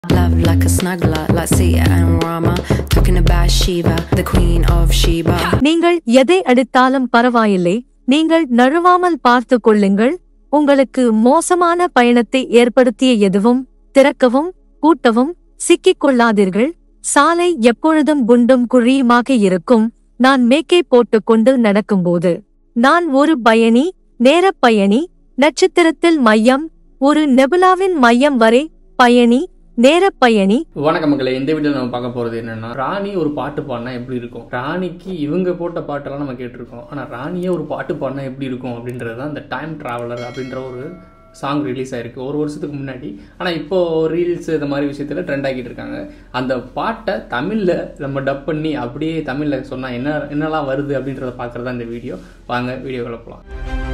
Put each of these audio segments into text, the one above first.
Love like a snuggler, like Sita and Rama. Talking about Shiva, the queen of Sheba. நீங்கள் எதை அடித்தாலும் பரவாயில்லை நீங்கள் நழுவாமல் பார்த்து கொள்ளுங்கள் உங்களுக்கு மோசமான பயணத்தை ஏற்படுத்திய எதுவும் திறக்கவும் கூட்டவும் சிக்கிக் கொள்ளாதீர்கள் சாலை எப்பொழுதும் குண்டும் குழியுமாக இருக்கும் நான் மேக்கை போட்டுக்கொண்டு நடக்கும்போது நான் ஒரு பயணி நேரப் பயணி நட்சத்திரத்தில் மையம் ஒரு நெபுலாவின் மையம் வரை பயணி நேரப் பயணி வணக்கம் மக்களே இந்த வீடியோவில் நம்ம பார்க்க போகிறது என்னன்னா ராணி ஒரு பாட்டு பாடினா எப்படி இருக்கும் ராணிக்கு இவங்க போட்ட பாட்டெல்லாம் நம்ம கேட்டிருக்கோம் ஆனால் ராணியே ஒரு பாட்டு பாடினா எப்படி இருக்கும் அப்படின்றது தான் இந்த டைம் ட்ராவலர் அப்படின்ற ஒரு சாங் ரிலீஸ் ஆயிருக்கு ஒரு வருஷத்துக்கு முன்னாடி ஆனால் இப்போ ரீல்ஸ் இந்த மாதிரி விஷயத்தில் ட்ரெண்ட் ஆகிட்டு இருக்காங்க அந்த பாட்டை தமிழில் நம்ம டப் பண்ணி அப்படியே தமிழில் சொன்னால் என்ன என்னெல்லாம் வருது அப்படின்றத பார்க்குறது தான் இந்த வீடியோ வாங்க வீடியோ போகலாம்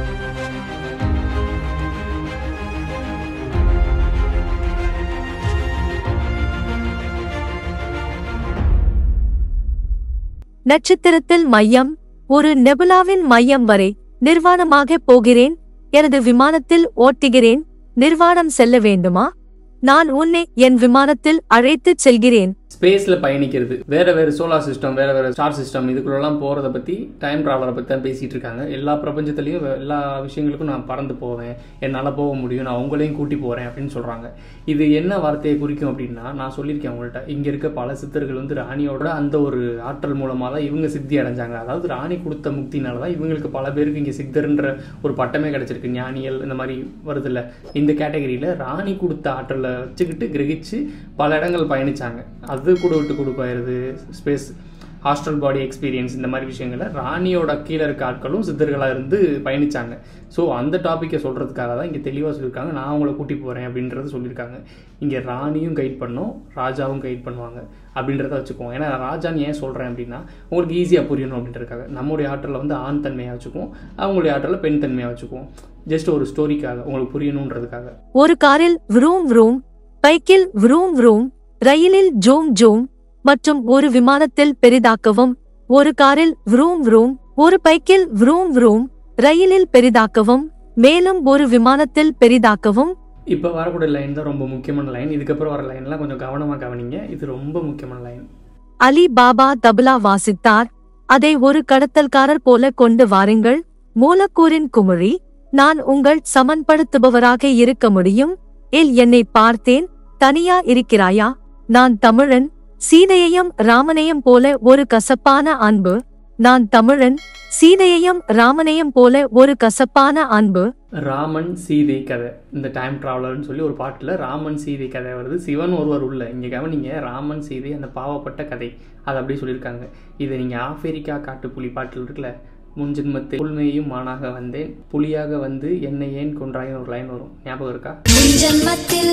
நட்சத்திரத்தில் மையம் ஒரு நெபுலாவின் மையம் வரை நிர்வாணமாக போகிறேன் எனது விமானத்தில் ஓட்டுகிறேன் நிர்வாணம் செல்ல வேண்டுமா நான் உன்னை என் விமானத்தில் அழைத்துச் செல்கிறேன் ஸ்பேஸில் பயணிக்கிறது வேற வேறு சோலார் சிஸ்டம் வேற வேறு ஸ்டார் சிஸ்டம் இதுக்குள்ளெல்லாம் போகிறத பற்றி டைம் ட்ராவலரை பற்றி தான் பேசிகிட்டு இருக்காங்க எல்லா பிரபஞ்சத்துலேயும் எல்லா விஷயங்களுக்கும் நான் பறந்து போவேன் என்னால் போக முடியும் நான் உங்களையும் கூட்டி போகிறேன் அப்படின்னு சொல்கிறாங்க இது என்ன வார்த்தையை குறிக்கும் அப்படின்னா நான் சொல்லியிருக்கேன் உங்கள்கிட்ட இங்கே இருக்க பல சித்தர்கள் வந்து ராணியோட அந்த ஒரு ஆற்றல் மூலமாக தான் இவங்க சித்தி அடைஞ்சாங்க அதாவது ராணி கொடுத்த முக்தினால தான் இவங்களுக்கு பல பேருக்கு இங்கே சித்தர்ன்ற ஒரு பட்டமே கிடச்சிருக்கு ஞானியல் இந்த மாதிரி வருதுல்ல இந்த கேட்டகரியில் ராணி கொடுத்த ஆற்றலை வச்சுக்கிட்டு கிரகிச்சு பல இடங்கள் பயணிச்சாங்க அது கூட விட்டு கொடுப்பாயிருது ஸ்பேஸ் ஹாஸ்டல் பாடி எக்ஸ்பீரியன்ஸ் இந்த மாதிரி விஷயங்களை ராணியோட கீழே இருக்க ஆட்களும் சித்தர்களாக இருந்து பயணிச்சாங்க ஸோ அந்த டாப்பிக்கை சொல்கிறதுக்காக தான் இங்கே தெளிவாக சொல்லியிருக்காங்க நான் அவங்கள கூட்டி போகிறேன் அப்படின்றத சொல்லியிருக்காங்க இங்கே ராணியும் கைட் பண்ணோம் ராஜாவும் கைட் பண்ணுவாங்க அப்படின்றத வச்சுக்குவோம் ஏன்னா ராஜான்னு ஏன் சொல்கிறேன் அப்படின்னா உங்களுக்கு ஈஸியாக புரியணும் அப்படின்றதுக்காக நம்மளுடைய ஆற்றலை வந்து ஆண் தன்மையாக வச்சுக்குவோம் அவங்களுடைய ஆற்றலை பெண் தன்மையாக வச்சுக்குவோம் ஜஸ்ட் ஒரு ஸ்டோரிக்காக உங்களுக்கு புரியணுன்றதுக்காக ஒரு காரில் vrூம் vrூம் பைக்கில் vrூம் vrூம் ரயிலில் ஜோம் ஜோம் மற்றும் ஒரு விமானத்தில் பெரிதாக்கவும் ஒரு காரில் vrூம் vrூம் ஒரு பைக்கில் vrூம் vrூம் ரயிலில் பெரிதாக்கவும் மேலும் ஒரு விமானத்தில் பெரிதாக்கவும் இப்போ வரக்கூடிய லைன் தான் ரொம்ப முக்கியமான லைன் இதுக்கப்புறம் வர லைன்லாம் கொஞ்சம் கவனமாக கவனிங்க இது ரொம்ப முக்கியமான லைன் அலி பாபா தபலா வாசித்தார் அதை ஒரு கடத்தல்காரர் போல கொண்டு வாருங்கள் மூலக்கூறின் குமிழி நான் உங்கள் சமன்படுத்துபவராக இருக்க முடியும் இல் என்னை பார்த்தேன் தனியா இருக்கிறாயா நான் தமிழன் சீதையையும் ராமனையும் போல ஒரு கசப்பான அன்பு நான் தமிழன் சீதையையும் ராமனையும் போல ஒரு கசப்பான அன்பு ராமன் சீதை கதை இந்த டைம் ட்ராவலர்னு சொல்லி ஒரு பாட்டில் ராமன் சீதை கதை வருது சிவன் ஒருவர் உள்ள இங்கே கவனிங்க ராமன் சீதை அந்த பாவப்பட்ட கதை அதை அப்படியே சொல்லியிருக்காங்க இதை நீங்கள் ஆப்பிரிக்கா காட்டுப்புலி பாட்டில் இருக்குல்ல முன் ஜென்மத்தில் புல்மையும் மானாக வந்தேன் புலியாக வந்து என்னை ஏன் கொன்றாயின்னு ஒரு லைன் வரும் ஞாபகம் இருக்கா முன் ஜன்மத்தில்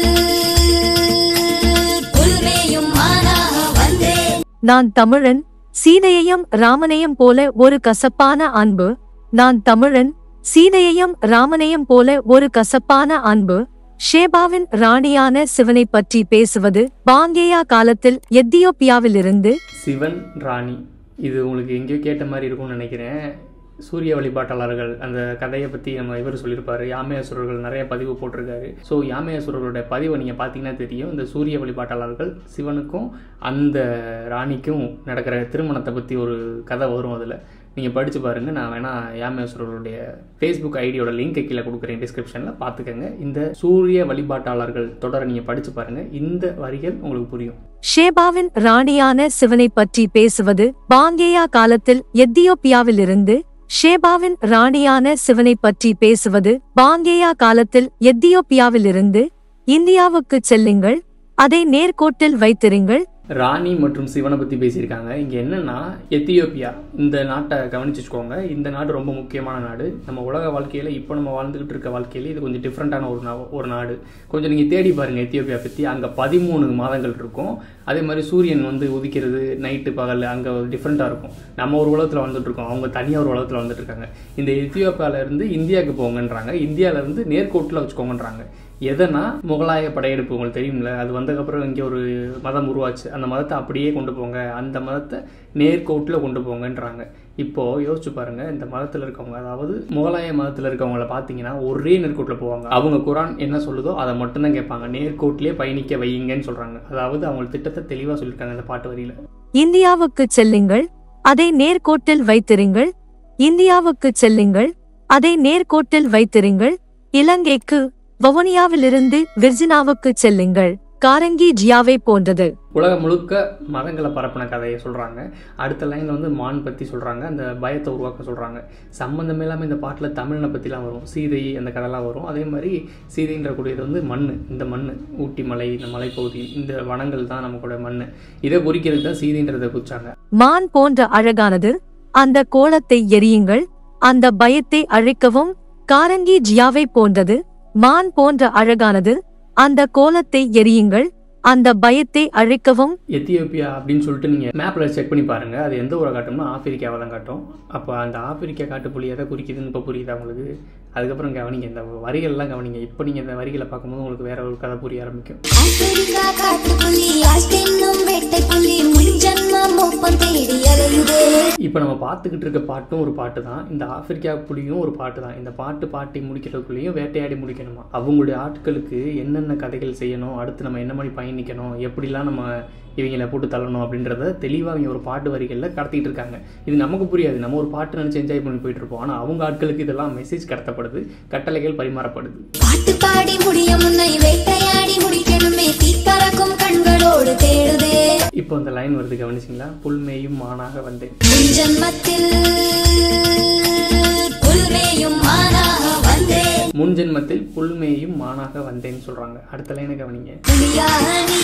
புல்மேயும் மானாக வந்தேன் நான் தமிழன் சீதையையும் ராமனையும் போல ஒரு கசப்பான அன்பு நான் தமிழன் சீதையையும் ராமனையும் போல ஒரு கசப்பான அன்பு ஷேபாவின் ராணியான சிவனை பற்றி பேசுவது பாங்கேயா காலத்தில் எத்தியோப்பியாவிலிருந்து சிவன் ராணி இது உங்களுக்கு எங்கேயோ கேட்ட மாதிரி இருக்கும்னு நினைக்கிறேன் சூரிய வழிபாட்டாளர்கள் அந்த கதையை பற்றி நம்ம இவர் சொல்லியிருப்பாரு யாமேஸ்வரர்கள் நிறைய பதிவு போட்டிருக்காரு ஸோ யாமேஸ்வரர்களுடைய பதிவை நீங்கள் பார்த்தீங்கன்னா தெரியும் இந்த சூரிய வழிபாட்டாளர்கள் சிவனுக்கும் அந்த ராணிக்கும் நடக்கிற திருமணத்தை பற்றி ஒரு கதை வரும் அதில் நீங்கள் படித்து பாருங்கள் நான் வேணால் யாமேஸ்வரர்களுடைய ஃபேஸ்புக் ஐடியோட லிங்க்கை கீழே கொடுக்குறேன் டிஸ்கிரிப்ஷனில் பார்த்துக்கங்க இந்த சூரிய வழிபாட்டாளர்கள் தொடரை நீங்கள் படித்து பாருங்கள் இந்த வரிகள் உங்களுக்கு புரியும் ஷேபாவின் ராணியான சிவனை பற்றி பேசுவது பாங்கேயா காலத்தில் எத்தியோப்பியாவிலிருந்து ஷேபாவின் ராணியான சிவனை பற்றி பேசுவது பாங்கேயா காலத்தில் எத்தியோப்பியாவிலிருந்து இந்தியாவுக்குச் செல்லுங்கள் அதை நேர்கோட்டில் வைத்திருங்கள் ராணி மற்றும் சிவனை பற்றி பேசியிருக்காங்க இங்கே என்னென்னா எத்தியோப்பியா இந்த நாட்டை கவனிச்சு வச்சுக்கோங்க இந்த நாடு ரொம்ப முக்கியமான நாடு நம்ம உலக வாழ்க்கையில் இப்போ நம்ம வாழ்ந்துக்கிட்டு இருக்க வாழ்க்கையில் இது கொஞ்சம் டிஃப்ரெண்ட்டான ஒரு நா- ஒரு நாடு கொஞ்சம் நீங்கள் தேடி பாருங்கள் எத்தியோப்பியா பற்றி அங்கே பதிமூணு மாதங்கள் இருக்கும் அதே மாதிரி சூரியன் வந்து உதிக்கிறது நைட்டு பகல் அங்கே டிஃப்ரெண்ட்டாக இருக்கும் நம்ம ஒரு உலகத்தில் வந்துட்டு இருக்கோம் அவங்க தனியாக ஒரு உலகத்தில் வந்துட்டு இருக்காங்க இந்த எத்தியோப்பியால இருந்து இந்தியாவுக்கு போங்கன்றாங்க இந்தியால இருந்து நேர்கோட்டில் வச்சுக்கோங்கன்றாங்க எதனா முகலாய படையெடுப்பு உங்களுக்கு தெரியும்ல அது வந்ததுக்கப்புறம் இங்கே ஒரு மதம் உருவாச்சு அந்த மதத்தை அப்படியே கொண்டு போங்க அந்த மதத்தை நேர்கோட்டில் கொண்டு போங்கன்றாங்க இப்போது யோசிச்சு பாருங்க இந்த மதத்தில் இருக்கவங்க அதாவது முகலாய மதத்தில் இருக்கவங்கள பார்த்தீங்கன்னா ஒரே நேர்கோட்டில் போவாங்க அவங்க குரான் என்ன சொல்லுதோ அதை மட்டும்தான் கேட்பாங்க நேர்கோட்டிலே பயணிக்க வையுங்கன்னு சொல்கிறாங்க அதாவது அவங்க திட்டத்தை தெளிவாக சொல்லியிருக்காங்க இந்த பாட்டு வரியில் இந்தியாவுக்கு செல்லுங்கள் அதை நேர்கோட்டில் வைத்திருங்கள் இந்தியாவுக்கு செல்லுங்கள் அதை நேர்கோட்டில் வைத்திருங்கள் இலங்கைக்கு வவுனியாவிலிருந்து விர்ஜினாவுக்கு செல்லுங்கள் காரங்கி ஜியாவை போன்றது உலகம் முழுக்க மதங்களை பரப்பின கதையை சொல்கிறாங்க அடுத்த லைனில் வந்து மான் பற்றி சொல்கிறாங்க அந்த பயத்தை உருவாக்க சொல்கிறாங்க சம்மந்தம் இல்லாமல் இந்த பாட்டில் தமிழனை பற்றிலாம் வரும் சீதை அந்த கதைலாம் வரும் அதே மாதிரி சீதைன்ற கூடியது வந்து மண் இந்த மண் ஊட்டி மலை இந்த மலைப்பகுதி இந்த வனங்கள் தான் நமக்கோட மண் இதை குறிக்கிறதுக்கு தான் சீதைன்றதை குறிச்சாங்க மான் போன்ற அழகானது அந்த கோலத்தை எரியுங்கள் அந்த பயத்தை அழிக்கவும் காரங்கி ஜியாவை போன்றது மான் போன்ற அழகானது அந்த கோலத்தை எரியுங்கள் அந்த பயத்தை அழிக்கவும் எத்தியோப்பியா அப்படின்னு சொல்லிட்டு நீங்கள் மேப்பில் செக் பண்ணி பாருங்கள் அது எந்த ஊரை காட்டும்னா ஆப்பிரிக்காவை தான் காட்டும் அப்போ அந்த ஆப்பிரிக்கா காட்டுப்புள்ளி எதை குறிக்குதுன்னு இப்போ புரியுதா உங்களுக்கு அதுக்கப்புறம் கவனிங்க இந்த வரிகள்லாம் கவனிங்க இப்போ நீங்கள் இந்த வரிகளை பார்க்கும்போது உங்களுக்கு வேற ஒரு கதை புரிய ஆரம்பிக்கும் ஆப்பிரிக்கா காட்டுப்புலி ஆஸ்தின்னும் வேட்டை புலி முன்ஜன்மம் ஒப்பம் தேடி அலையுதே இப்போ நம்ம பார்த்துக்கிட்டு இருக்க பாட்டும் ஒரு பாட்டு தான் இந்த ஆப்பிரிக்கா புலியும் ஒரு பாட்டு தான் இந்த பாட்டு பாட்டி முடிக்கிறதுக்குள்ளேயும் வேட்டையாடி முடிக்கணுமா அவங்களுடைய ஆட்களுக்கு என்னென்ன கதைகள் செய்யணும் அடுத்து நம்ம என்ன மாதிரி பயணிக்கணும் எப்படிலாம் நம்ம இவங்களை போட்டு தள்ளணும் அப்படின்றத தெளிவாக அவங்க ஒரு பாட்டு வரிகளில் கடத்திட்டு இருக்காங்க இது நமக்கு புரியாது நம்ம ஒரு பாட்டு நினச்சி என்ஜாய் பண்ணி போயிட்டு இருப்போம் ஆனால் அவங்க ஆட்களுக்கு இதெல்லாம் மெசேஜ் கடத்தப்படுது கட்டளைகள் பரிமாறப்படுது பாட்டு பாடி முடிய முன்னை வேட்டையாடி முடிக்கணுமே தீப்பறக்கும் கண்களோடு தேடுதே இப்போ அந்த லைன் வருது கவனிச்சிங்களா புல்மேயும் மானாக வந்தேன் முன் ஜன்மத்தில் புல்மேயும் மானாக வந்தே முன் ஜென்மத்தில் புல்மேயும் மானாக வந்தேன்னு சொல்கிறாங்க அடுத்த லைனை கவனிங்க புலியாக நீ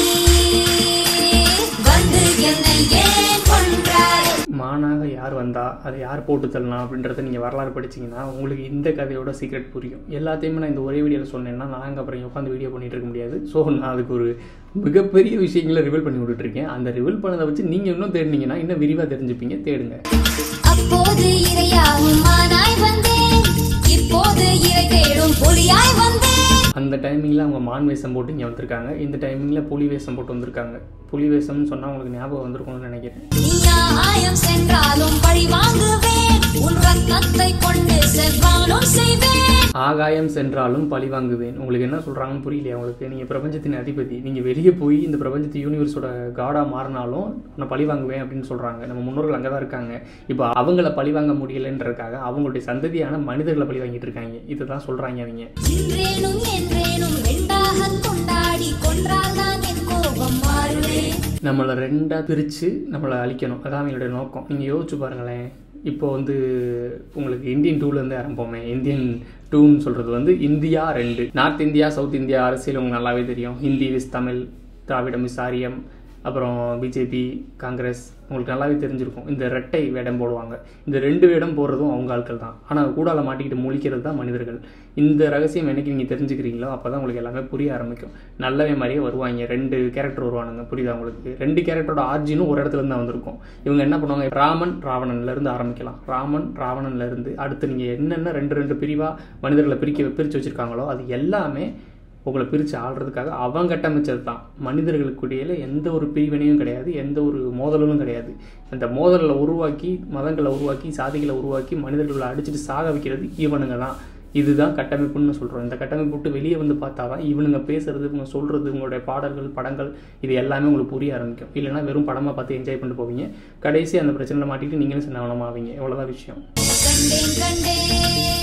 வந்து என்னை ஏன் கொன்றாய் மானாக யார் வந்தா அதை யார் போட்டு தள்ளலாம் அப்படின்றத நீங்கள் வரலாறு படிச்சீங்கன்னா உங்களுக்கு இந்த கதையோட சீக்ரெட் புரியும் எல்லாத்தையுமே நான் இந்த ஒரே வீடியோவில் சொன்னேன்னா நான் அப்புறம் உட்காந்து வீடியோ பண்ணிட்டு இருக்க முடியாது ஸோ நான் அதுக்கு ஒரு மிகப்பெரிய விஷயங்களை ரிவீல் பண்ணி விட்டுட்டு இருக்கேன் அந்த ரிவீல் பண்ணதை வச்சு நீங்கள் இன்னும் தேடினீங்கன்னா இன்னும் விரிவாக தெரிஞ்சுப்பீங்க தேடுங்க அப்போது இரையாகும் மானாய் வந்தேன் இப்போது இரை தேடும் புலியாய் வந்தேன் அந்த டைமிங்கில் அவங்க மான் வேஷம் போட்டு இங்கே வந்திருக்காங்க இந்த டைமிங்கில் புலி வேஷம் போட்டு வந்திருக்காங்க புலி வேஷம்னு சொன்னால் உங்களுக்கு ஞாபகம் வந்திருக்கும்னு நினைக்கிறேன் நீயாயம் சென்றாலும் பழி வாங்குவேன் உன் ரத்தத்தை கொண்டு செவ்வானும் செய்வேன் ஆகாயம் சென்றாலும் பழி வாங்குவேன் உங்களுக்கு என்ன சொல்கிறாங்கன்னு புரியலையா உங்களுக்கு நீங்கள் பிரபஞ்சத்தின் அதிபதி நீங்கள் வெளியே போய் இந்த பிரபஞ்சத்து யூனிவர்ஸோட காடாக மாறினாலும் நான் பழி வாங்குவேன் அப்படின்னு சொல்கிறாங்க நம்ம முன்னோர்கள் அங்கே தான் இருக்காங்க இப்போ அவங்கள பழி வாங்க முடியலைன்றதுக்காக அவங்களுடைய சந்ததியான மனிதர்களை பழி வாங்கிட்டு இருக்காங்க இதை தான் சொல்கிறாங்க அவங்க இன்றேனும் என்றேனும் ரெண்டாக கொண்டாடி கொன்றால் தான் என் கோபம் மாறுவேன் நம்மளை ரெண்டாக பிரித்து நம்மளை அழிக்கணும் அதான் அவங்களுடைய நோக்கம் நீங்கள் யோசிச்சு பாருங்களேன் இப்போ வந்து உங்களுக்கு இந்தியன் டூலேருந்து ஆரம்பிப்போமே இந்தியன் டூன்னு சொல்கிறது வந்து இந்தியா ரெண்டு நார்த் இந்தியா சவுத் இந்தியா அரசியல் உங்களுக்கு நல்லாவே தெரியும் ஹிந்தி விஸ் தமிழ் திராவிடம் விஸ் ஆரியம் அப்புறம் பிஜேபி காங்கிரஸ் உங்களுக்கு நல்லாவே தெரிஞ்சிருக்கும் இந்த ரெட்டை வேடம் போடுவாங்க இந்த ரெண்டு வேடம் போடுறதும் அவங்க ஆட்கள் தான் ஆனால் கூடால மாட்டிக்கிட்டு முழிக்கிறது தான் மனிதர்கள் இந்த ரகசியம் என்னைக்கு நீங்கள் தெரிஞ்சுக்கிறீங்களோ அப்போ தான் உங்களுக்கு எல்லாமே புரிய ஆரம்பிக்கும் நல்லவே மாதிரியே வருவாங்க ரெண்டு கேரக்டர் வருவானுங்க புரியுதா உங்களுக்கு ரெண்டு கேரக்டரோட ஆர்ஜினும் ஒரு இடத்துல இருந்து தான் வந்திருக்கும் இவங்க என்ன பண்ணுவாங்க ராமன் ராவணன்ல இருந்து ஆரம்பிக்கலாம் ராமன் ராவணன்ல இருந்து அடுத்து நீங்கள் என்னென்ன ரெண்டு ரெண்டு பிரிவாக மனிதர்களை பிரிக்க பிரித்து வச்சிருக்காங்களோ அது எல்லாமே உங்களை பிரித்து ஆள்றதுக்காக அவன் கட்டமைச்சது தான் மனிதர்களுக்குடையில எந்த ஒரு பிரிவினையும் கிடையாது எந்த ஒரு மோதலும் கிடையாது அந்த மோதலை உருவாக்கி மதங்களை உருவாக்கி சாதிகளை உருவாக்கி மனிதர்களை அடிச்சுட்டு சாக வைக்கிறது இவனுங்க தான் இதுதான் கட்டமைப்புன்னு சொல்கிறோம் இந்த கட்டமைப்பு விட்டு வெளியே வந்து பார்த்தா தான் இவனுங்க பேசுறது இவங்க சொல்கிறது இவங்களுடைய பாடல்கள் படங்கள் இது எல்லாமே உங்களுக்கு புரிய ஆரம்பிக்கும் இல்லைன்னா வெறும் படமாக பார்த்து என்ஜாய் பண்ணிட்டு போவீங்க கடைசி அந்த பிரச்சனையில் மாட்டிட்டு நீங்களும் சின்னவனமாவீங்க எவ்வளோதான் விஷயம் கண்டேன் கண்டேன்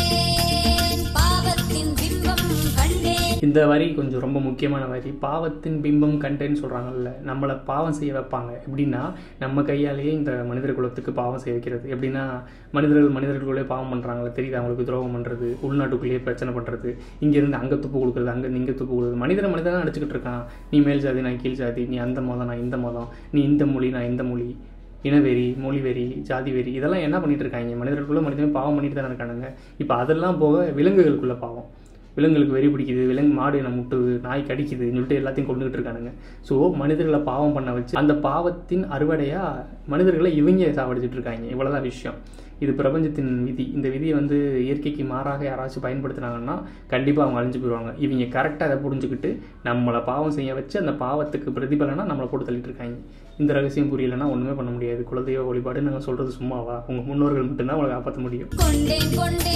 பாவத்தின் பிம்பம் கண்டேன் இந்த வரி கொஞ்சம் ரொம்ப முக்கியமான வரி பாவத்தின் பிம்பம் கண்டேன்னு சொல்கிறாங்கல்ல நம்மளை பாவம் செய்ய வைப்பாங்க எப்படின்னா நம்ம கையாலேயே இந்த மனிதர் குலத்துக்கு பாவம் செய்ய வைக்கிறது எப்படின்னா மனிதர்கள் மனிதர்களுக்குள்ளே பாவம் பண்ணுறாங்களே தெரியுது அவங்களுக்கு துரோகம் பண்ணுறது உள்நாட்டுக்குள்ளேயே பிரச்சனை பண்ணுறது இங்கேருந்து அங்கே துப்பு கொடுக்குறது அங்கே இங்கே துப்பு கொடுக்குறது மனிதரை மனிதன் அடிச்சுக்கிட்டு இருக்கான் நீ மேல் ஜாதி நான் கீழ் ஜாதி நீ அந்த மதம் நான் இந்த மதம் நீ இந்த மொழி நான் இந்த மொழி இனவெறி மொழி வெறி ஜாதி வெறி இதெல்லாம் என்ன பண்ணிட்டு இருக்காங்க மனிதர்களுக்குள்ள மனிதன் பாவம் பண்ணிட்டு தானே இருக்கானுங்க இப்போ அதெல்லாம் போக விலங்குகளுக்குள்ள பாவம் விலங்குகளுக்கு வெறி பிடிக்குது விலங்கு மாடு என்ன முட்டுது நாய் கடிக்குதுன்னு சொல்லிட்டு எல்லாத்தையும் கொண்டுகிட்டு இருக்கானுங்க ஸோ மனிதர்களை பாவம் பண்ண வச்சு அந்த பாவத்தின் அறுவடையாக மனிதர்களை இவங்க சாவடிச்சிட்டு இருக்காங்க இவ்வளோதான் விஷயம் இது பிரபஞ்சத்தின் விதி இந்த விதியை வந்து இயற்கைக்கு மாறாக யாராச்சும் பயன்படுத்தினாங்கன்னா கண்டிப்பாக அவங்க அழிஞ்சு போயிடுவாங்க இவங்க கரெக்டாக அதை புரிஞ்சுக்கிட்டு நம்மளை பாவம் செய்ய வச்சு அந்த பாவத்துக்கு பிரதிபலனா நம்மளை போட்டு தள்ளிட்டு இருக்காங்க இந்த ரகசியம் புரியலைன்னா ஒன்றுமே பண்ண முடியாது குலதெய்வ வழிபாடு நாங்கள் சொல்கிறது சும்மாவா உங்கள் முன்னோர்கள் மட்டும்தான் உங்களை காப்பாற்ற முடியும் கொண்டேன்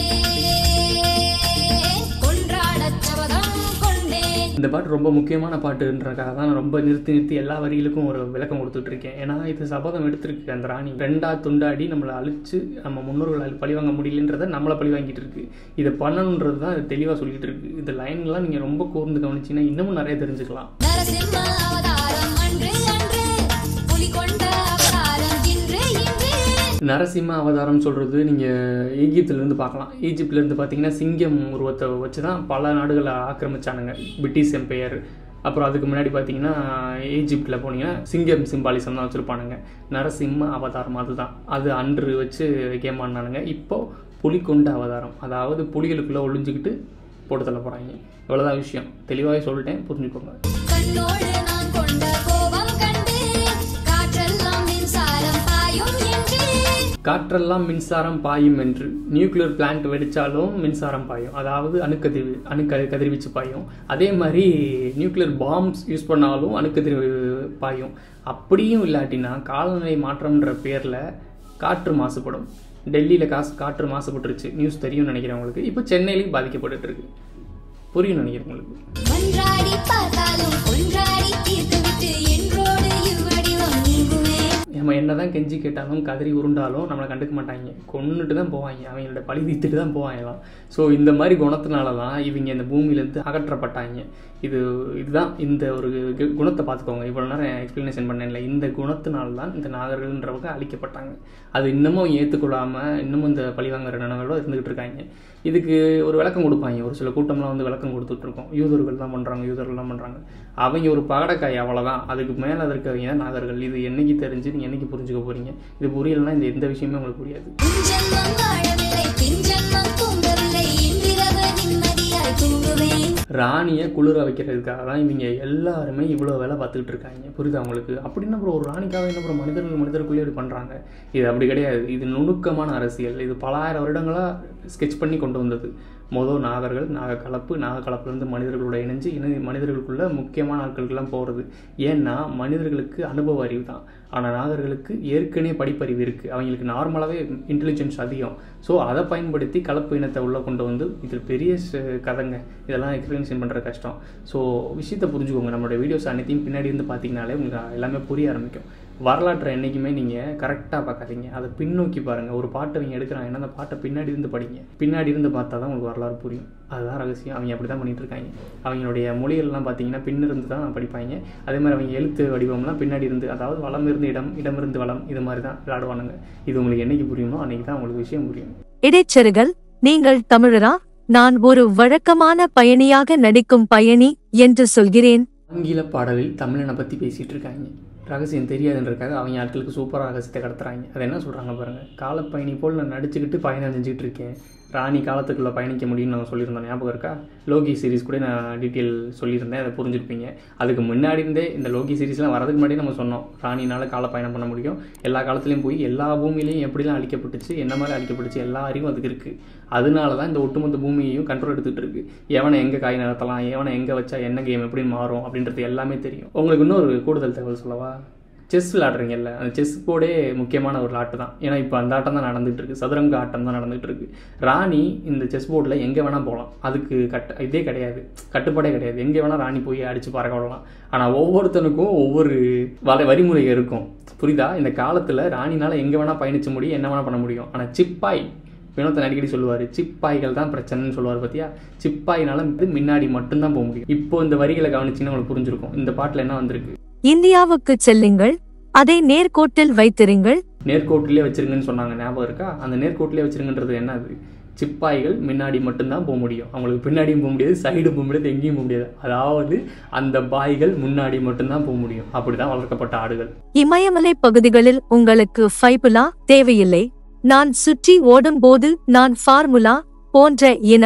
கொண்டேன் கொன்றாடச் சபதம் கொண்டேன் இந்த பாட்டு ரொம்ப முக்கியமான பாட்டுன்றக்காக தான் நான் ரொம்ப நிறுத்தி நிறுத்தி எல்லா வரிகளுக்கும் ஒரு விளக்கம் கொடுத்துட்டு இருக்கேன் ஏன்னா இது சபதம் எடுத்திருக்கு அந்த ராணி ரெண்டா துண்டாடி நம்மளை அழிச்சு நம்ம முன்னோர்களை பழி வாங்க முடியலன்றதை நம்மளை பழி வாங்கிட்டு இருக்கு இதை பண்ணணுன்றது தான் இது தெளிவாக சொல்லிட்டு இருக்கு இந்த லைன்லாம் நீங்கள் ரொம்ப கூர்ந்து கவனிச்சீங்கன்னா இன்னமும் நிறைய தெரிஞ்சுக்கலாம் நரசிம்ம அவதாரம் அன்று அன்று புலி கொண்ட அவதாரம் இன்று இன்று நரசிம்ம அவதாரம் சொல்கிறது நீங்கள் ஈஜிப்துலேருந்து பார்க்கலாம் ஈஜிப்ட்லேருந்து பார்த்தீங்கன்னா சிங்கம் உருவத்தை வச்சு தான் பல நாடுகளை ஆக்கிரமிச்சானுங்க பிரிட்டிஷ் எம்பையர் அப்புறம் அதுக்கு முன்னாடி பார்த்தீங்கன்னா ஈஜிப்டில் போனீங்கன்னா சிங்கம் சிம்பாலிசம் தான் வச்சுருப்பானுங்க நரசிம்ம அவதாரம் அதுதான் அது அன்று வச்சு கேம் ஆடினானுங்க இப்போ புலிகொண்ட அவதாரம் அதாவது புலிகளுக்குள்ளே ஒளிஞ்சுக்கிட்டு போட்டு தள்ள போகிறாங்க இவ்வளோதான் விஷயம் தெளிவாகவே சொல்லிட்டேன் புரிஞ்சுக்கோங்க கண்ணோடு நான் கொண்ட கோபம் கண்டு காற்றெல்லாம் மின்சாரம் பாயும் என்று காற்றெல்லாம் மின்சாரம் பாயும் என்று நியூக்ளியர் பிளான்ட் வெடிச்சாலும் மின்சாரம் பாயும் அதாவது அணுக்கதிர் அணுக்க கதிர்வீச்சு பாயும் அதே மாதிரி நியூக்ளியர் பாம்ஸ் யூஸ் பண்ணாலும் அணுக்கதிர் பாயும் அப்படியும் இல்லாட்டினா காலநிலை மாற்றம்ன்ற பேரில் காற்று மாசுபடும் டெல்லியில் காசு காற்று மாசுபட்டுருச்சு நியூஸ் தெரியும்னு நினைக்கிறேன் உங்களுக்கு இப்போ சென்னையிலையும் பாதிக்கப்பட்டுட்டு இருக்கு புரியும் நினைக்கிறேன் உங்களுக்கு ஒன்றாடி பார்த்தாலும் ஒன்றாடி தீர்த்துவிட்டு என்றோடு இவ்வடிவம் நீங்குமே நம்ம என்னதான் கெஞ்சி கேட்டாலும் கதறி உருண்டாலும் நம்மளை கண்டுக்க மாட்டாங்க கொன்னுட்டு தான் போவாங்க அவங்களோட பழி தீர்த்துட்டு தான் போவாங்கலாம் ஸோ இந்த மாதிரி குணத்தினால தான் இவங்க இந்த பூமியிலேருந்து அகற்றப்பட்டாங்க இது இதுதான் இந்த ஒரு கு- குணத்தை பார்த்துக்கோங்க இவ்வளோ நேரம் எக்ஸ்ப்ளனேஷன் பண்ணேன்ல இந்த குணத்தினால தான் இந்த நாகர்கள்ன்றவங்க அழிக்கப்பட்டாங்க அது இன்னமும் ஏற்றுக்கொள்ளாமல் இன்னமும் இந்த பழிவாங்கிற நினைவோட இருந்துகிட்டு இருக்காங்க இதுக்கு ஒரு விளக்கம் கொடுப்பாங்க ஒரு சில கூட்டம்லாம் வந்து விளக்கம் கொடுத்துட்டு இருக்கோம் யூதர்கள் தான் பண்ணுறாங்க யூதர்கள் தான் பண்ணுறாங்க அவங்க ஒரு பகடக்காய் அவ்வளோதான் அதுக்கு மேலே இருக்கவங்க தான் நாகர்கள் இது என்னைக்கு தெரிஞ்சு நீங்கள் என்னைக்கு புரிஞ்சுக்க போகிறீங்க இது புரியலைன்னா இந்த எந்த விஷயமே உங்களுக்கு புரியாது உன் ஜென்மம் வாழவில்லை பின் ஜென்மம் தூங்கவில்லை இன்றிரவு நிம்மதியாய் தூங்குவேன் ராணியை குளிர வைக்கிறதுக்காக தான் இவங்க எல்லாருமே இவ்வளோ வேலை பார்த்துக்கிட்டு இருக்காங்க புரியுதா அவங்களுக்கு அப்படின்னா அப்புறம் ஒரு ராணிக்காக என்ன அப்புறம் மனிதர்கள் மனிதருக்குள்ளே இப்படி பண்ணுறாங்க இது அப்படி கிடையாது இது நுணுக்கமான அரசியல் இது பலாயிரம் வருடங்களாக ஸ்கெட்ச் பண்ணி கொண்டு வந்தது மொதல் நாகர்கள் நாக கலப்பு நாக கலப்புலேருந்து மனிதர்களோட இணைஞ்சு இணை மனிதர்களுக்குள்ள முக்கியமான ஆட்களுக்கெல்லாம் போகிறது ஏன்னா மனிதர்களுக்கு அனுபவ அறிவு தான் ஆனால் நாகர்களுக்கு ஏற்கனவே படிப்பறிவு இருக்குது அவங்களுக்கு நார்மலாகவே இன்டெலிஜென்ஸ் அதிகம் ஸோ அதை பயன்படுத்தி கலப்பு இனத்தை உள்ளே கொண்டு வந்து இதில் பெரிய ச- கதைங்க இதெல்லாம் எக்ஸ்பிளனேஷன் பண்ணுற கஷ்டம் ஸோ விஷயத்தை புரிஞ்சுக்கோங்க நம்மளோட வீடியோஸ் அனைத்தையும் பின்னாடி இருந்து பார்த்தீங்கனாலே உங்களுக்கு எல்லாமே புரிய ஆரம்பிக்கும் வரலாற்றை என்றைக்குமே நீங்கள் கரெக்டாக பார்க்காதீங்க அதை பின்னோக்கி பாருங்கள் ஒரு பாட்டை அவங்க எடுக்கிறாங்கன்னா அந்த பாட்டை பின்னாடி இருந்து படிங்க பின்னாடி இருந்து பார்த்தா தான் உங்களுக்கு வரலாறு புரியும் அதுதான் ரகசியம் அவங்க அப்படி தான் பண்ணிட்டு இருக்காங்க அவங்களுடைய மொழிகள்லாம் பார்த்தீங்கன்னா பின்னிருந்து தான் படிப்பாங்க அதே மாதிரி அவங்க எழுத்து வடிவம்லாம் பின்னாடி இருந்து அதாவது வளம் இருந்து இடம் இடம் இருந்து வளம் இது மாதிரி தான் விளையாடுவானுங்க இது உங்களுக்கு என்னைக்கு புரியுமோ அன்னைக்கு தான் உங்களுக்கு விஷயம் புரியும் இடைச்செருகல் நீங்கள் தமிழரா நான் ஒரு வழக்கமான பயணியாக நடிக்கும் பயணி என்று சொல்கிறேன் ஆங்கில பாடலில் தமிழனை பற்றி பேசிகிட்டு இருக்காங்க ரகசியம் தெரியாதுன்றக்காக அவங்க ஆட்களுக்கு சூப்பராக ரகசியத்தை கடத்துறாங்க அது என்ன சொல்கிறாங்க பாருங்கள் காலப்பயணி போல் நான் நடிச்சுக்கிட்டு பயணம் செஞ்சுக்கிட்டு இருக்கேன் ராணி காலத்துக்குள்ளே பயணிக்க முடியும்னு நான் சொல்லியிருந்தேன் ஞாபகம் இருக்கா லோகி சீரிஸ் கூட நான் டீட்டெயில் சொல்லியிருந்தேன் அதை புரிஞ்சிருப்பீங்க அதுக்கு முன்னாடி இருந்தே இந்த லோகி சீரிஸ்லாம் வரதுக்கு முன்னாடி நம்ம சொன்னோம் ராணினால கால பயணம் பண்ண முடியும் எல்லா காலத்துலேயும் போய் எல்லா பூமியிலையும் எப்படிலாம் அழிக்கப்பட்டுச்சு என்ன மாதிரி அழிக்கப்பட்டுச்சு எல்லா அறிவும் அதுக்கு இருக்குது அதனால தான் இந்த ஒட்டுமொத்த பூமியையும் கண்ட்ரோல் எடுத்துகிட்டு இருக்கு எவனை எங்கே காய் நகர்த்தலாம் எவனை எங்கே வச்சா என்ன கேம் எப்படி மாறும் அப்படின்றது எல்லாமே தெரியும் உங்களுக்கு இன்னொரு கூடுதல் தகவல் சொல்லவா செஸ் விளாடுறீங்கல்ல அந்த செஸ் போர்டே முக்கியமான ஒரு ஆட்டு தான் ஏன்னா இப்போ அந்த ஆட்டம் தான் நடந்துட்டு இருக்கு சதுரங்க ஆட்டம் தான் நடந்துட்டு இருக்கு ராணி இந்த செஸ் போர்டில் எங்கே வேணால் போகலாம் அதுக்கு கட்ட இதே கிடையாது கட்டுப்பாடே கிடையாது எங்கே வேணால் ராணி போய் அடித்து பறக்க விடலாம் ஆனால் ஒவ்வொருத்தனுக்கும் ஒவ்வொரு வலை வரிமுறை இருக்கும் புரியுதா இந்த காலத்தில் ராணினால எங்கே வேணால் பயணிச்ச முடியும் என்ன வேணால் பண்ண முடியும் ஆனால் சிப்பாய் வினோத்தன் அடிக்கடி சொல்லுவார் சிப்பாய்கள் தான் பிரச்சனைன்னு சொல்லுவார் பார்த்தியா சிப்பாயினால இது முன்னாடி மட்டும்தான் போக முடியும் இப்போ இந்த வரிகளை கவனிச்சிங்கன்னா உங்களுக்கு புரிஞ்சிருக்கும் இந்த பாட்டில் என்ன வந்திருக்கு இந்தியாவுக்கு செல்லுங்கள் அதை நேர்கோட்டில் வைத்திருங்கள் நேர்கோட்டிலே வச்சிருங்கன்னு சொன்னாங்க ஞாபகம் இருக்கா அந்த நேர்கோட்டிலே வச்சிருங்கன்றது என்னது சிப்பாய்கள் முன்னாடி மட்டும்தான் போக முடியும் அவங்களுக்கு பின்னாடியும் போக முடியாது சைடும் போக முடியாது எங்கேயும் போக முடியாது அதாவது அந்த பாய்கள் முன்னாடி மட்டும்தான் போக முடியும் அப்படிதான் வளர்க்கப்பட்ட ஆடுகள் இமயமலை பகுதிகளில் உங்களுக்கு ஃபைபுலா தேவையில்லை நான் சுற்றி ஓடும்போது நான் ஃபார்முலா போன்ற இனம்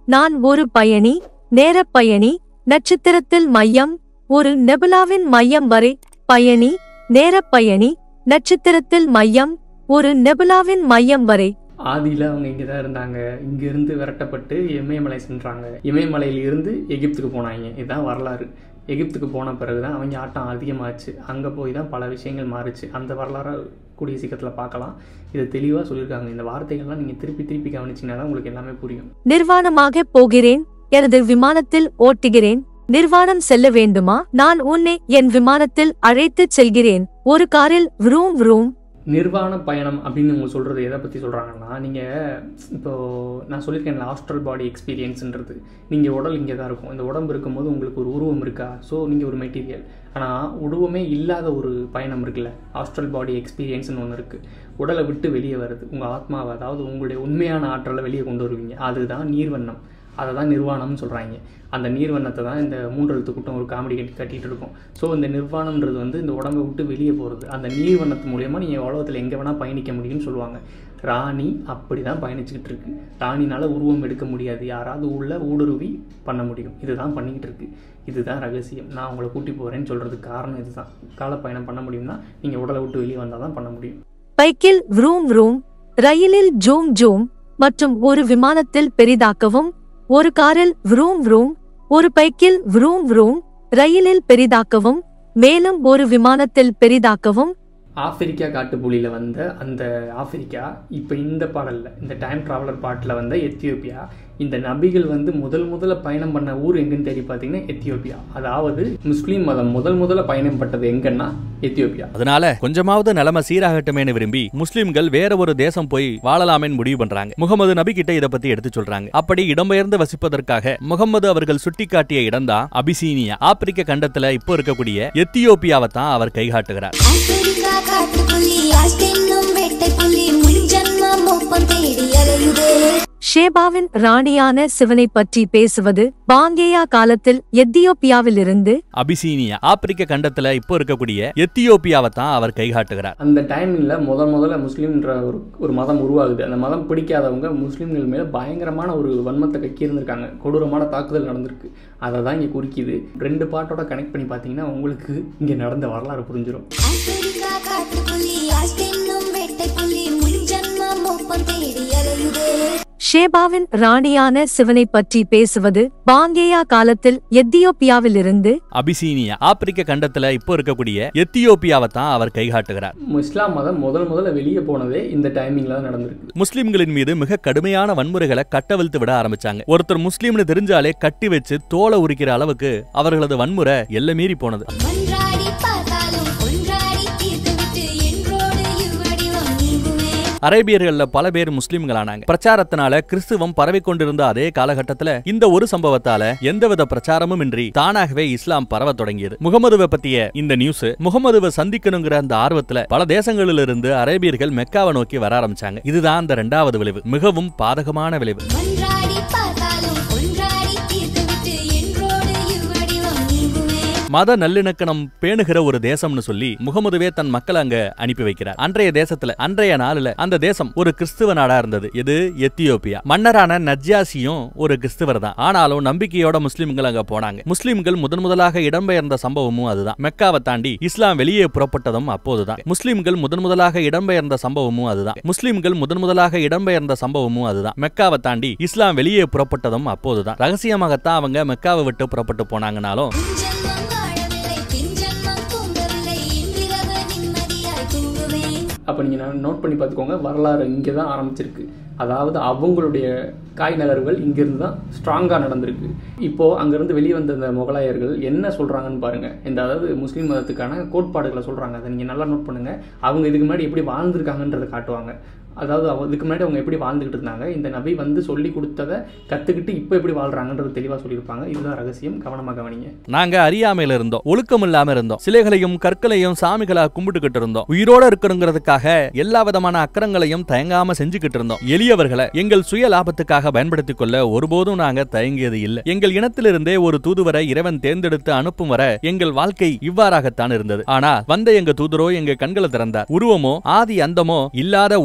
நான் ஒரு பயணி நேரப் பயணி நட்சத்திரத்தில் மையம் ஒரு நெபுலாவின் மையம் வரை பயணி நேரப் பயணி நட்சத்திரத்தில் மையம் ஒரு நெபுலாவின் மையம் வரை ஆதியில் அவங்க இங்கே தான் இருந்தாங்க இங்கேருந்து விரட்டப்பட்டு இமயமலை சென்றாங்க இமயமலையில இருந்து எகிப்துக்கு போனாங்க இதுதான் வரலாறு எகிப்துக்கு போன பிறகு தான் அவங்க ஆட்டம் அதிகமாச்சு அங்கே போய் தான் பல விஷயங்கள் மாறுச்சு அந்த வரலாறை கூடிய சீக்கிரத்தில் பார்க்கலாம் இதை தெளிவாக சொல்லியிருக்காங்க இந்த வார்த்தைகள்லாம் நீங்கள் திருப்பி திருப்பி கவனிச்சிங்கன்னா தான் உங்களுக்கு எல்லாமே புரியும் நிர்வாணமாக போகிறேன் எனது விமானத்தில் ஓட்டுகிறேன் நிர்வாணம் செல்ல வேண்டுமா நான் உன்னை என் விமானத்தில் அழைத்துச் செல்கிறேன் ஒரு காரில் vroom vroom நிர்வாண பயணம் அப்படின்னு அவங்க சொல்கிறது எதை பற்றி சொல்கிறாங்கன்னா நீங்கள் இப்போது நான் சொல்லியிருக்கேன் ஹாஸ்டல் பாடி எக்ஸ்பீரியன்ஸ்ன்றது நீங்கள் உடல் இங்கே தான் இருக்கும் இந்த உடம்பு இருக்கும்போது உங்களுக்கு ஒரு உருவம் இருக்கா ஸோ நீங்கள் ஒரு மெட்டீரியல் ஆனால் உருவமே இல்லாத ஒரு பயணம் இருக்குல்ல ஹாஸ்டல் பாடி எக்ஸ்பீரியன்ஸ்னு ஒன்று இருக்குது உடலை விட்டு வெளியே வருது உங்கள் ஆத்மாவை அதாவது உங்களுடைய உண்மையான ஆற்றலை வெளியே கொண்டு வருவீங்க அதுதான் நீர்வண்ணம் அதை தான் நிர்வாணம்னு சொல்கிறாங்க அந்த நீர்வண்ணத்தை தான் இந்த மூன்றெழுத்து கூட்டம் ஒரு காமெடி கட்டி கட்டிகிட்டு இருக்கும் ஸோ இந்த நிர்வாணம்ன்றது வந்து இந்த உடம்பை விட்டு வெளியே போகிறது அந்த நீர்வண்ணத்து மூலயமா நீங்கள் உலகத்தில் எங்கே வேணால் பயணிக்க முடியும்னு சொல்லுவாங்க ராணி அப்படி தான் பயணிச்சுக்கிட்டு இருக்கு ராணினால உருவம் எடுக்க முடியாது யாராவது உள்ள ஊடுருவி பண்ண முடியும் இதுதான் பண்ணிக்கிட்டு இருக்கு இதுதான் ரகசியம் நான் உங்களை கூட்டி போகிறேன்னு சொல்கிறதுக்கு காரணம் இதுதான் காலப்பயணம் பண்ண முடியும்னா நீங்கள் உடலை விட்டு வெளியே வந்தால் தான் பண்ண முடியும் பைக்கில் vroom vroom ரயிலில் ஜூம் ஜூம் மற்றும் ஒரு விமானத்தில் பெரிதாக்கவும் ஒரு காரில் vroom vroom ஒரு பைக்கில் vroom vroom ரயிலில் பெரிதாக்கவும் மேலும் ஒரு விமானத்தில் பெரிதாக்கவும் ஆப்பிரிக்கா காட்டுப்புலியில் வந்த அந்த ஆப்பிரிக்கா இப்போ இந்த பாடலில் இந்த டைம் ட்ராவலர் பாட்டில் வந்த எத்தியோப்பியா இந்த நபிகள் வந்து முதல் முதல்ல பயணம் பண்ண ஊர் எங்கன்னு தேடி பார்த்தீங்கன்னா எத்தியோப்பியா அதாவது முஸ்லீம் மதம் முதல் முதல்ல பயணம் பட்டது எங்கன்னா எத்தியோப்பியா அதனால கொஞ்சமாவது நிலைமை சீராகட்டுமேனு விரும்பி முஸ்லிம்கள் வேற ஒரு தேசம் போய் வாழலாமேன்னு முடிவு பண்றாங்க முகமது நபி கிட்ட இத பத்தி எடுத்து சொல்றாங்க அப்படி இடம்பெயர்ந்து வசிப்பதற்காக முகமது அவர்கள் சுட்டிக்காட்டிய இடம்தான் அபிசீனியா ஆப்பிரிக்க கண்டத்துல இப்போ இருக்கக்கூடிய எத்தியோப்பியாவை தான் அவர் கைகாட்டுகிறார் ஆப்பிரிக்கா காட்டுப்புலி ஆஸ்தின்னும் வேட்டை புலி முன் ஜன்மம் ஒப்பம் தேடி அலையுதே ஷேபாவின் ராணியான சிவனை பற்றி பேசுவது பாங்கேயா காலத்தில் எத்தியோப்பியாவிலிருந்து அபிசீனியா ஆப்பிரிக்க கண்டத்துல இப்போ இருக்கக்கூடிய எத்தியோப்பியாவை தான் அவர் கைகாட்டுகிறார் அந்த டைமிங்கில் முதல் முதல்ல முஸ்லீம்ன்ற ஒரு ஒரு மதம் உருவாகுது அந்த மதம் பிடிக்காதவங்க முஸ்லீம்கள் மேலே பயங்கரமான ஒரு வன்மத்தை கக்கி இருந்திருக்காங்க கொடூரமான தாக்குதல் நடந்திருக்கு அதை தான் இங்கே குறிக்குது ரெண்டு பாட்டோட கனெக்ட் பண்ணி பார்த்தீங்கன்னா உங்களுக்கு இங்கே நடந்த வரலாறு புரிஞ்சிடும் ஆப்பிரிக்கா காட்டுப்புலி ஆஸ்தின்னும் வேட்டை புலி முன் ஜன்மம் ஒப்பம் தேடி அலையுதே ஷேபாவின் ராணியான சிவனை பற்றி பேசுவது பாங்கேயா காலத்தில் எத்தியோப்பியாவிலிருந்து அபிசீனியா ஆப்பிரிக்க கண்டத்துல இப்போ இருக்கக்கூடிய எத்தியோப்பியாவை தான் அவர் கைகாட்டுகிறார் இஸ்லாம் மதம் முதல் முதல்ல வெளியே போனதே இந்த டைமிங்கில் தான் நடந்திருக்கு முஸ்லிம்களின் மீது மிக கடுமையான வன்முறைகளை கட்டவிழ்த்து விட ஆரம்பிச்சாங்க ஒருத்தர் முஸ்லீம்னு தெரிஞ்சாலே கட்டி வச்சு தோலை உரிக்கிற அளவுக்கு அவர்களது வன்முறை எல்லை மீறி போனது மன்றாடி பார்த்தாலும் கொன்றாடி தீர்த்துவிட்டு என்றோடு இவ்வடிவம் நீங்குமே அரேபியர்கள்ல பல பேர் முஸ்லிம்களானாங்க பிரச்சாரத்தினால கிறிஸ்துவம் பரவி கொண்டிருந்த அதே காலகட்டத்துல இந்த ஒரு சம்பவத்தால எந்தவித பிரச்சாரமும் இன்றி தானாகவே இஸ்லாம் பரவ தொடங்கியது முகமதுவை பத்திய இந்த நியூஸ் முகமதுவை சந்திக்கணுங்கிற அந்த ஆர்வத்துல பல தேசங்களிலிருந்து அரேபியர்கள் மெக்காவை நோக்கி வர ஆரம்பிச்சாங்க இதுதான் அந்த இரண்டாவது விளைவு மிகவும் பாதகமான விளைவு மன்றாடி பார்த்தாலும் கொன்றாடி தீர்த்துவிட்டு என்றோடு இவ்வடிவம் நீங்குமே மத நல்லிணக்கணம் பேணுகிற ஒரு தேசம்னு சொல்லி முகமதுவே தன் மக்களை அங்க அனுப்பி வைக்கிறார் அன்றைய தேசத்துல அன்றைய நாளுல அந்த தேசம் ஒரு கிறிஸ்துவ நாடா இருந்தது இது எத்தியோப்பியா மன்னரான நஜ்ஜாசியும் ஒரு கிறிஸ்துவர் தான் ஆனாலும் நம்பிக்கையோட முஸ்லிம்கள் அங்க போனாங்க முஸ்லிம்கள் முதன் முதலாக இடம்பெயர்ந்த சம்பவமும் அதுதான் மெக்காவை தாண்டி இஸ்லாம் வெளியே புறப்பட்டதும் அப்போதுதான் முஸ்லிம்கள் முதன் முதலாக இடம்பெயர்ந்த சம்பவமும் அதுதான் முஸ்லிம்கள் முதன் முதலாக இடம்பெயர்ந்த சம்பவமும் அதுதான் மெக்காவை தாண்டி இஸ்லாம் வெளியே புறப்பட்டதும் அப்போதுதான் ரகசியமாகத்தான் அவங்க மெக்காவை விட்டு புறப்பட்டு போனாங்கனாலும் ஜன்மம் வாழவில்லை பின் ஜன்மம் தூங்கவில்லை இன்றிரவு நிம்மதியாய் தூங்குவேன் அப்போ நீங்கள் நோட் பண்ணி பார்த்துக்கோங்க வரலாறு இங்கே தான் ஆரம்பிச்சிருக்கு அதாவது அவங்களுடைய காய் நகர்வுகள் இங்கேருந்து தான் ஸ்ட்ராங்காக நடந்திருக்கு இப்போது அங்கேருந்து வெளியே வந்த இந்த முகலாயர்கள் என்ன சொல்கிறாங்கன்னு பாருங்கள் இந்த அதாவது முஸ்லீம் மதத்துக்கான கோட்பாடுகளை சொல்கிறாங்க அதை நீங்கள் நல்லா நோட் பண்ணுங்கள் அவங்க இதுக்கு முன்னாடி எப்படி வாழ்ந்திருக்காங்கன்றதை காட்டுவாங்க அதாவது அவ- இதுக்கு முன்னாடி அவங்க எப்படி வாழ்ந்துகிட்டு இருந்தாங்க இந்த நபி வந்து சொல்லி கொடுத்ததை கற்றுக்கிட்டு இப்போ எப்படி வாழ்கிறாங்கன்றது தெளிவாக சொல்லியிருப்பாங்க இதுதான் ரகசியம் கவனமாக கவனிங்க நாங்க அறியாமையில இருந்தோம் ஒழுக்கம் இல்லாம இருந்தோம் சிலைகளையும் கற்களையும் சாமிகளா கும்பிட்டுக்கிட்டு இருந்தோம் உயிரோட இருக்கணுங்கிறதுக்காக எல்லா விதமான அக்கறங்களையும் தயங்காம செஞ்சுக்கிட்டு இருந்தோம் எளியவர்களை எங்கள் சுய லாபத்துக்காக பயன்படுத்திக் கொள்ள ஒருபோதும் நாங்க தயங்கியது இல்லை எங்கள் இனத்திலிருந்தே ஒரு தூதுவரை இறைவன் தேர்ந்தெடுத்து அனுப்பும் வரை எங்கள் வாழ்க்கை இவ்வாறாகத்தான் இருந்தது ஆனா வந்த எங்க தூதரோ எங்க கண்களை திறந்தார் உருவமோ ஆதி அந்தமோ இல்லாத ஒரே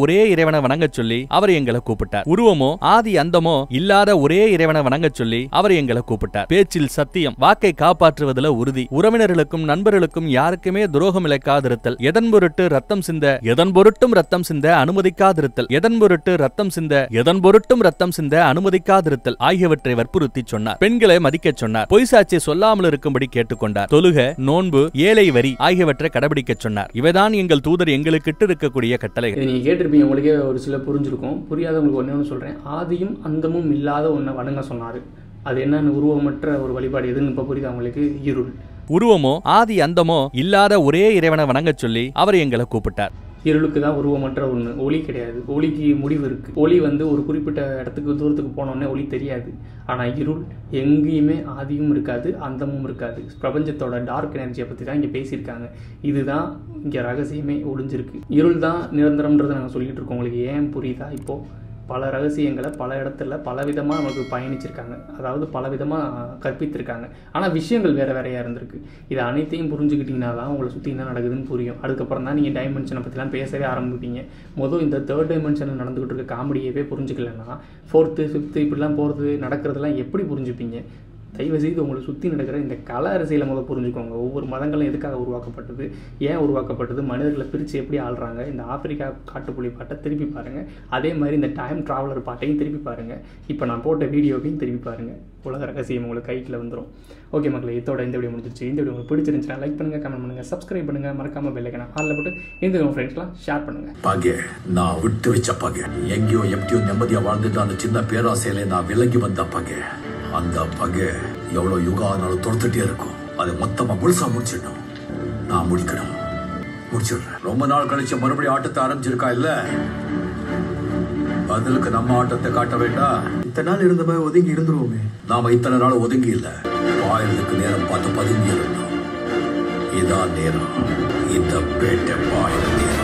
இறைவனை வணங்கச் சொல்லி அவர் எங்களை கூப்பிட்டார் உருவமோ ஆதி அந்தமோ இல்லாத ஒரே இறைவனை வணங்கச் சொல்லி அவர் எங்களை கூப்பிட்டார் பேச்சில் சத்தியம் வாக்கை காப்பாற்றுவதில் உறுதி உறவினர்களுக்கும் நண்பர்களுக்கும் யாருக்குமே துரோகம் இழைக்காதிருத்தல் எதன் பொருட்டு ரத்தம் சிந்த எதன் பொருட்டும் ரத்தம் சிந்த அனுமதிக்காதிருத்தல் எதன் பொருட்டு ரத்தம் சிந்த எதன் பொருட்டும் ரத்தம் சிந்த அனுமதிக்காதிருத்தல் ஆகியவற்றை வற்புறுத்தி சொன்னார் பெண்களை மதிக்கச் சொன்னார் பொய் சாட்சி சொல்லாமல் இருக்கும்படி கேட்டுக்கொண்டார் தொழுக நோன்பு ஏழை வரி ஆகியவற்றை கடைபிடிக்கச் சொன்னார் இவைதான் எங்கள் தூதர் எங்களுக்கிட்டு இருக்கக்கூடிய கட்டளைகள் இதை நீங்கள் கேட்டிருப்பீங்க உங்களுக்கே ஒரு சில புரிஞ்சிருக்கும் புரியாதவங்களுக்கு ஒன்றே ஒன்று சொல்கிறேன் ஆதியும் அந்தமும் இல்லாத ஒன்றை வணங்க சொன்னார் அது என்னன்னு உருவமற்ற ஒரு வழிபாடு எதுன்னு இப்போ புரியுது அவங்களுக்கு இருள் உருவமோ ஆதி அந்தமோ இல்லாத ஒரே இறைவனை வணங்கச் சொல்லி அவர் எங்களை கூப்பிட்டார் இருளுக்கு தான் உருவமற்ற ஒன்று ஒளி கிடையாது ஒளிக்கு முடிவு இருக்குது ஒளி வந்து ஒரு குறிப்பிட்ட இடத்துக்கு தூரத்துக்கு போனோடனே ஒளி தெரியாது ஆனால் இருள் எங்கேயுமே ஆதியும் இருக்காது அந்தமும் இருக்காது பிரபஞ்சத்தோட டார்க் எனர்ஜியை பற்றி தான் இங்கே பேசியிருக்காங்க இதுதான் இங்கே ரகசியமே ஒளிஞ்சிருக்கு இருள் தான் நிரந்தரம்ன்றதை நாங்கள் சொல்லிட்டு இருக்கோம் உங்களுக்கு ஏன் புரியுதா இப்போது பல ரகசியங்களை பல இடத்துல பல விதமாக நமக்கு பயணிச்சிருக்காங்க அதாவது பல விதமாக கற்பித்திருக்காங்க ஆனால் விஷயங்கள் வேறு வேறையாக இருந்திருக்கு இது அனைத்தையும் புரிஞ்சுக்கிட்டீங்கன்னா தான் உங்களை சுற்றி என்ன நடக்குதுன்னு புரியும் அதுக்கப்புறம் தான் நீங்கள் டைமென்ஷனை பற்றிலாம் பேசவே ஆரம்பிப்பீங்க மொதல் இந்த தேர்ட் டைமென்ஷனில் நடந்துகிட்டு இருக்க காமெடியவே புரிஞ்சுக்கலன்னா ஃபோர்த்து ஃபிஃப்த்து இப்படிலாம் போகிறது நடக்கிறதெல்லாம் எப்படி புரிஞ்சுப்பீங்க தயவு செய்து உங்களை சுற்றி நடக்கிற இந்த கல அரசியலை முதல் புரிஞ்சுக்கோங்க ஒவ்வொரு மதங்களும் எதுக்காக உருவாக்கப்பட்டது ஏன் உருவாக்கப்பட்டது மனிதர்களை பிரித்து எப்படி ஆள்றாங்க இந்த ஆப்பிரிக்கா காட்டுப்புலி பாட்டை திருப்பி பாருங்கள் அதே மாதிரி இந்த டைம் ட்ராவலர் பாட்டையும் திருப்பி பாருங்கள் இப்போ நான் போட்ட வீடியோவையும் திருப்பி பாருங்கள் உலக ரகசியம் உங்களுக்கு கைக்கில் வந்துடும் ஓகே மக்களே இதோட இந்த வீடியோ முடிஞ்சிருச்சு இந்த வீடியோ உங்களுக்கு பிடிச்சிருந்துச்சுன்னா லைக் பண்ணுங்கள் கமெண்ட் பண்ணுங்கள் சப்ஸ்கிரைப் பண்ணுங்கள் மறக்காமல் பெல்லைக்கனா ஆளில் போட்டு இந்த உங்கள் ஃப்ரெண்ட்ஸ்லாம் ஷேர் பண்ணுங்கள் பகை நான் விட்டு வச்ச பகை எங்கேயோ எப்படியோ நிம்மதியா வாழ்ந்துட்டு அந்த சின்ன பேராசையில நான் விலகி வந்த பகை அந்த பகை எவ்வளவு யுகம் ஆனாலும் தொடுத்துட்டே இருக்கும் அது மொத்தமா முழுசா முடிச்சிடணும் நான் முடிக்கணும் முடிச்சிடுறேன் ரொம்ப நாள் கழிச்சு மறுபடியும் ஆட்டத்தை ஆரம்பிச்சிருக்கா இல்ல பதிலுக்கு நம்ம ஆட்டத்தை காட்ட வேண்டாம் இத்தனை நாள் இருந்த மாதிரி ஒதுங்கி இருந்துருவோமே நாம இத்தனை நாள் ஒதுங்கி இல்ல பாயறதுக்கு நேரம் பார்த்து பதுங்கி இருந்தோம் இதான் நேரம் இந்த பேட்டை பாயிற நேரம்